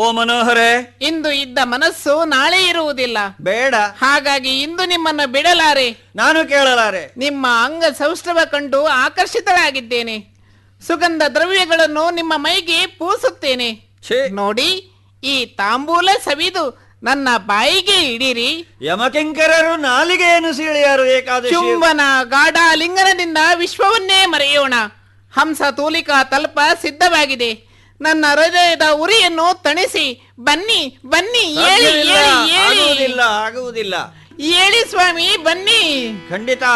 ಓ ಮನೋಹರೇ ಇಂದು ಇದ್ದ ಮನಸ್ಸು ನಾಳೆ ಇರುವುದಿಲ್ಲ ಬೇಡ ಹಾಗಾಗಿ ಇಂದು ನಿಮ್ಮನ್ನು ಬಿಡಲಾರೆ ನಾನು ಕೇಳಲಾರೆ ನಿಮ್ಮ ಅಂಗ ಸೌಷ್ಠವ ಕಂಡು ಆಕರ್ಷಿತಳಾಗಿದ್ದೇನೆ ಸುಗಂಧ ದ್ರವ್ಯಗಳನ್ನು ನಿಮ್ಮ ಮೈಗೆ ಪೂಸುತ್ತೇನೆ ಛೇ ನೋಡಿ ಈ ತಾಂಬೂಲ ಸವಿದು ನನ್ನ ಬಾಯಿಗೆ ಇಡಿರಿ ಯಮಕಿಂಕರರು ನಾಲಿಗೆಯನ್ನು ಸೀಳಿಯಾರು ಏಕಾದಶಿ ಚುಂಬನ ಗಾಢ ಲಿಂಗನದಿಂದ ವಿಶ್ವವನ್ನೇ ಮರೆಯೋಣ ಹಂಸ ತೂಲಿಕಾ ತಲ್ಪ ಸಿದ್ಧವಾಗಿದೆ ನನ್ನ ಹೃದಯದ ಉರಿಯನ್ನು ತಣಿಸಿ ಬನ್ನಿ ಬನ್ನಿ ಏಳಿ ಸಾಧ್ಯವಿಲ್ಲ, ಏಳಿ ಏಳಿ ಆಗುವುದಿಲ್ಲ ಆಗುವುದಿಲ್ಲ ಏಳಿ ಸ್ವಾಮಿ ಬನ್ನಿ ಖಂಡಿತ